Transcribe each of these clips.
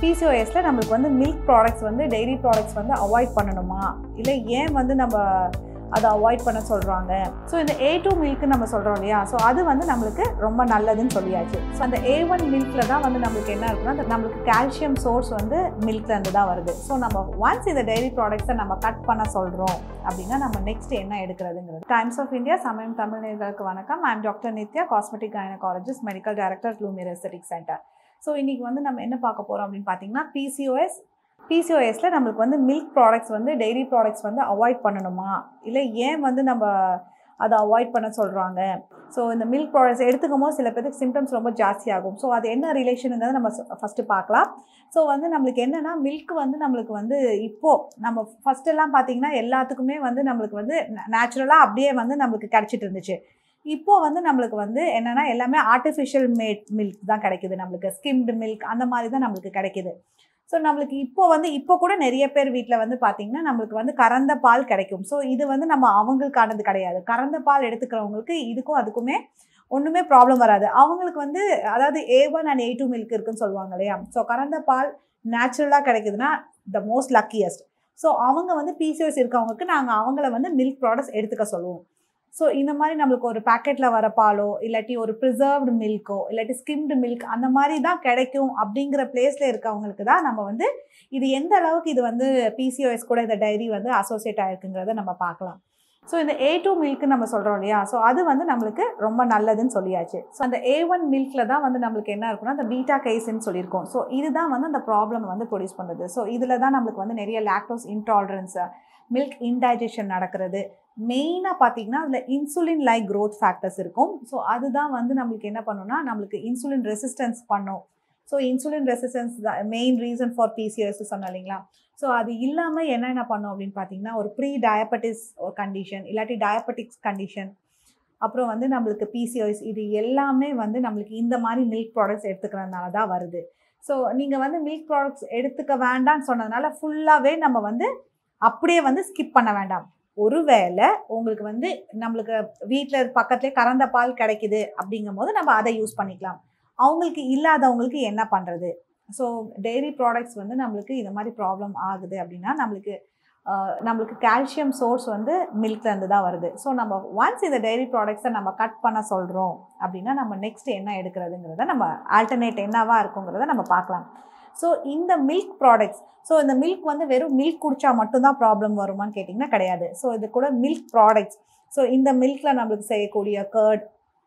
பிசிஓஎஸ்ல நம்மளுக்கு வந்து milk products வந்து டெய்ரி ப்ராடக்ட்ஸ் வந்து அவாய்ட் பண்ணணுமா இல்லை ஏன் வந்து நம்ம அதை அவாய்ட் பண்ண சொல்கிறாங்க ஸோ இந்த ஏ டூ மில்க்கு நம்ம சொல்கிறோம் இல்லையா ஸோ அது வந்து நம்மளுக்கு ரொம்ப நல்லதுன்னு சொல்லியாச்சு ஸோ அந்த ஏ ஒன் மில்கில் தான் வந்து நம்மளுக்கு என்ன இருக்குன்னா அந்த நம்மளுக்கு கால்சியம் சோர்ஸ் வந்து மில்க்லேருந்து தான் வருது ஸோ நம்ம ஒன்ஸ் இந்த டெய்ரி ப்ராடக்ட்ஸை நம்ம கட் பண்ண சொல்கிறோம் அப்படின்னா நம்ம நெக்ஸ்ட் என்ன எடுக்கிறதுங்கிறது டைம்ஸ் ஆஃப் இந்தியா சமயம் தமிழ் நேர்களுக்கு வணக்கம் I'm doctor Nithya cosmetic gynaecologist medical director Lumi research centre so இன்றைக்கி வந்து நம்ம என்ன பார்க்க போகிறோம் அப்படின்னு பார்த்தீங்கன்னா பிசிஓஎஸ் பிசிஓஎஸில் நம்மளுக்கு வந்து மில்க் ப்ராடக்ட்ஸ் வந்து டெய்ரி ப்ராடக்ட்ஸ் வந்து அவாய்ட் பண்ணணுமா இல்லை ஏன் வந்து நம்ம அதை அவாய்ட் பண்ண சொல்கிறாங்க ஸோ இந்த மில்க் ப்ராடக்ட்ஸ் எடுத்துக்கும் போது சில பேருக்கு சிம்டம்ஸ் ரொம்ப ஜாஸ்தியாகும் ஸோ அது என்ன ரிலேஷனுங்கிறத நம்ம ஃபஸ்ட்டு பார்க்கலாம் ஸோ வந்து நம்மளுக்கு என்னென்னா மில்க் வந்து நம்மளுக்கு வந்து இப்போது நம்ம ஃபஸ்ட் எல்லாம் பார்த்தீங்கன்னா எல்லாத்துக்குமே வந்து நம்மளுக்கு வந்து நேச்சுரலாக அப்படியே வந்து நம்மளுக்கு கிடச்சிட்டு இருந்துச்சு இப்போ வந்து நம்மளுக்கு வந்து என்னென்னா எல்லாமே ஆர்டிஃபிஷியல் மேட் மில்க் தான் கிடைக்குது நம்மளுக்கு ஸ்கிம்டு மில்க் அந்த மாதிரி தான் நம்மளுக்கு கிடைக்குது ஸோ நம்மளுக்கு இப்போ வந்து இப்போ கூட நிறைய பேர் வீட்டில் வந்து பார்த்திங்கன்னா நம்மளுக்கு வந்து கறந்த பால் கிடைக்கும் ஸோ இது வந்து நம்ம அவங்களுக்கானது கிடையாது கறந்த பால் எடுத்துக்கிறவங்களுக்கு இதுக்கும் அதுக்குமே ஒன்றுமே ப்ராப்ளம் வராது அவங்களுக்கு வந்து அதாவது A one and A two milk இருக்குன்னு சொல்லுவாங்க இல்லையா ஸோ கறந்த பால் நேச்சுரலாக கிடைக்குதுன்னா த மோஸ்ட் லக்கியஸ்ட் ஸோ அவங்க வந்து பிசிஓஸ் இருக்கவங்களுக்கு நாங்கள் அவங்கள வந்து மில்க் ப்ராடக்ட்ஸ் எடுத்துக்க சொல்லுவோம் ஸோ இந்த மாதிரி நம்மளுக்கு ஒரு பேக்கெட்டில் வர பாலோ இல்லாட்டி ஒரு ப்ரிசர்வ்டு மில்க்கோ இல்லாட்டி ஸ்கிம்டு மில்க் அந்த மாதிரி தான் கிடைக்கும் அப்படிங்கிற பிளேஸில் இருக்கவங்களுக்கு தான் நம்ம வந்து இது எந்த அளவுக்கு இது வந்து பிசிஓஎஸ் கூட இந்த டைரி வந்து அசோசியேட் ஆகிருக்குங்கிறத நம்ம பார்க்கலாம் ஸோ இந்த ஏ டூ மில்க்கு நம்ம சொல்கிறோம் இல்லையா ஸோ அது வந்து நம்மளுக்கு ரொம்ப நல்லதுன்னு சொல்லியாச்சு ஸோ அந்த ஏ ஒன் மில்கில் தான் வந்து நம்மளுக்கு என்ன இருக்குன்னா அந்த பீட்டா கேஸ்ன்னு சொல்லியிருக்கோம் ஸோ இதுதான் வந்து அந்த ப்ராப்ளம் வந்து ப்ரொடியூஸ் பண்ணுறது ஸோ இதில் தான் நம்மளுக்கு வந்து நிறைய லாக்டோஸ் இன்டாலரன்ஸு மில்க் இன்டைஜஷன் நடக்கிறது மெயினாக பார்த்தீங்கன்னா அதில் இன்சுலின் லைக் க்ரோத் ஃபேக்டர்ஸ் இருக்கும் ஸோ அதுதான் வந்து நம்மளுக்கு என்ன பண்ணுன்னா நம்மளுக்கு இன்சுலின் ரெசிஸ்டன்ஸ் பண்ணும் ஸோ இன்சுலின் ரெசிஸ்டன்ஸ் தான் மெயின் ரீசன் ஃபார் பிசிஓஎஸ் சொன்னோம் இல்லைங்களா ஸோ அது இல்லாமல் என்ன என்ன பண்ணும் அப்படின்னு பார்த்தீங்கன்னா ஒரு ப்ரீ டயபட்டிஸ் கண்டிஷன் இல்லாட்டி டயபெட்டிக்ஸ் கண்டிஷன் அப்புறம் வந்து நம்மளுக்கு பிசிஓஎஸ் இது எல்லாமே வந்து நம்மளுக்கு இந்த மாதிரி மில்க் ப்ராடக்ட்ஸ் எடுத்துக்கிறதுனால தான் வருது ஸோ நீங்கள் வந்து மில்க் ப்ராடக்ட்ஸ் எடுத்துக்க வேண்டாம்னு சொன்னதுனால ஃபுல்லாகவே நம்ம வந்து அப்படியே வந்து ஸ்கிப் பண்ண வேண்டாம் ஒருவேளை உங்களுக்கு வந்து நம்மளுக்கு வீட்டில் பக்கத்துலேயே கறந்த பால் கிடைக்குது அப்படிங்கும் போது நம்ம அதை யூஸ் பண்ணிக்கலாம் அவங்களுக்கு இல்லாதவங்களுக்கு என்ன பண்ணுறது ஸோ டெய்ரி ப்ராடக்ட்ஸ் வந்து நம்மளுக்கு இந்த மாதிரி ப்ராப்ளம் ஆகுது அப்படின்னா நம்மளுக்கு நம்மளுக்கு கால்சியம் சோர்ஸ் வந்து மில்க்லேருந்து தான் வருது ஸோ நம்ம ஒன்ஸ் இந்த டெய்ரி ப்ராடக்ட்ஸை நம்ம கட் பண்ண சொல்கிறோம் அப்படின்னா நம்ம நெக்ஸ்ட் என்ன எடுக்கிறதுங்கிறத நம்ம ஆல்டர்னேட் என்னவாக இருக்குங்கிறத நம்ம பார்க்கலாம் ஸோ இந்த மில்க் ப்ராடக்ட்ஸ் ஸோ இந்த மில்க் வந்து வெறும் மில்க் குடித்தா மட்டும்தான் ப்ராப்ளம் வருமான்னு கேட்டிங்கன்னா கிடையாது ஸோ இது கூட மில்க் ப்ராடக்ட்ஸ் ஸோ இந்த மில்கில் நம்மளுக்கு செய்யக்கூடிய கர்ட்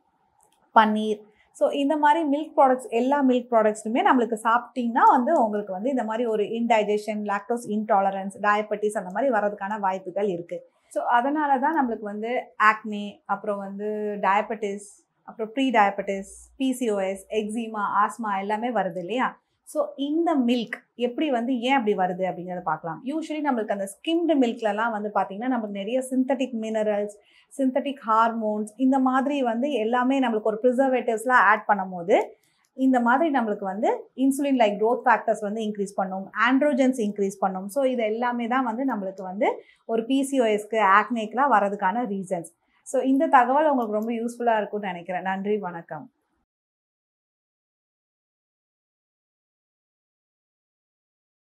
பன்னீர் ஸோ இந்த மாதிரி மில்க் ப்ராடக்ட்ஸ் எல்லா மில்க் ப்ராடக்ட்ஸுமே நம்மளுக்கு சாப்பிட்டிங்கன்னா வந்து உங்களுக்கு வந்து இந்த மாதிரி ஒரு இன்டைஜஷன் லாக்டோஸ் இன்டாலரன்ஸ் டயபெட்டிஸ் அந்த மாதிரி வரதுக்கான வாய்ப்புகள் இருக்குது ஸோ அதனால தான் நம்மளுக்கு வந்து ஆக்னே அப்புறம் வந்து டயபெட்டிஸ் அப்புறம் pre diabetes PCOS eczema asthma எல்லாமே வருது இல்லையா ஸோ இந்த மில்க் எப்படி வந்து ஏன் அப்படி வருது அப்படிங்கிறத பார்க்கலாம் யூஸ்வலி நம்மளுக்கு அந்த ஸ்கிம்டு மில்க்லலாம் வந்து பார்த்திங்கன்னா நம்மளுக்கு நிறைய சிந்தட்டிக் மினரல்ஸ் சிந்தட்டிக் ஹார்மோன்ஸ் இந்த மாதிரி வந்து எல்லாமே நம்மளுக்கு ஒரு ப்ரிசர்வேட்டிவ்ஸ்லாம் ஆட் பண்ணும் போது இந்த மாதிரி நம்மளுக்கு வந்து இன்சுலின் லைக் க்ரோத் ஃபேக்டர்ஸ் வந்து இன்க்ரீஸ் பண்ணும் ஆண்ட்ரோஜன்ஸ் இன்க்ரீஸ் பண்ணும் ஸோ இது எல்லாமே தான் வந்து நம்மளுக்கு வந்து ஒரு பிசிஓஎஸ்க்கு ஆக்னேக்கெலாம் வரதுக்கான ரீசன்ஸ் ஸோ இந்த தகவல் உங்களுக்கு ரொம்ப யூஸ்ஃபுல்லாக இருக்கும்னு நினைக்கிறேன் நன்றி வணக்கம்